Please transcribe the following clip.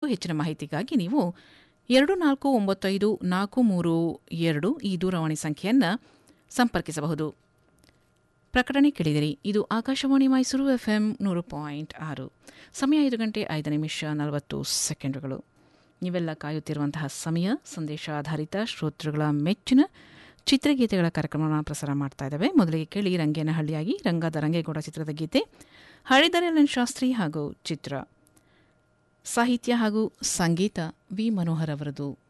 ಹೆಚ್ಚಿನ ಮಾಹಿತಿಗಾಗಿ ನೀವು ಎರಡು ನಾಲ್ಕು ಒಂಬತ್ತೈದು ನಾಲ್ಕು ಮೂರು ಎರಡು ಈ ದೂರವಾಣಿ ಸಂಖ್ಯೆಯನ್ನು ಸಂಪರ್ಕಿಸಬಹುದು ಪ್ರಕಟಣೆ ಕೇಳಿದಿರಿ ಇದು ಆಕಾಶವಾಣಿ ಮೈಸೂರು ಎಫ್ಎಂ ನೂರು ಪಾಯಿಂಟ್ ಆರು ಸಮಯ ಐದು ಗಂಟೆ ಐದು ನಿಮಿಷ ನಲವತ್ತು ಸೆಕೆಂಡುಗಳು ನೀವೆಲ್ಲ ಕಾಯುತ್ತಿರುವಂತಹ ಸಮಯ ಸಂದೇಶ ಆಧಾರಿತ ಶ್ರೋತೃಗಳ ಮೆಚ್ಚಿನ ಚಿತ್ರಗೀತೆಗಳ ಕಾರ್ಯಕ್ರಮವನ್ನು ಪ್ರಸಾರ ಮಾಡ್ತಾ ಇದ್ದಾವೆ ಮೊದಲಿಗೆ ಕೇಳಿ ರಂಗೇನಹಳ್ಳಿಯಾಗಿ ರಂಗದ ರಂಗೇಗೌಡ ಚಿತ್ರದ ಗೀತೆ ಹಳಿದರೆಲ್ಲನ್ ಶಾಸ್ತ್ರಿ ಹಾಗೂ ಚಿತ್ರ ಸಾಹಿತ್ಯ ಹಾಗೂ ಸಂಗೀತ ವಿ ಮನೋಹರ್ ಅವರದು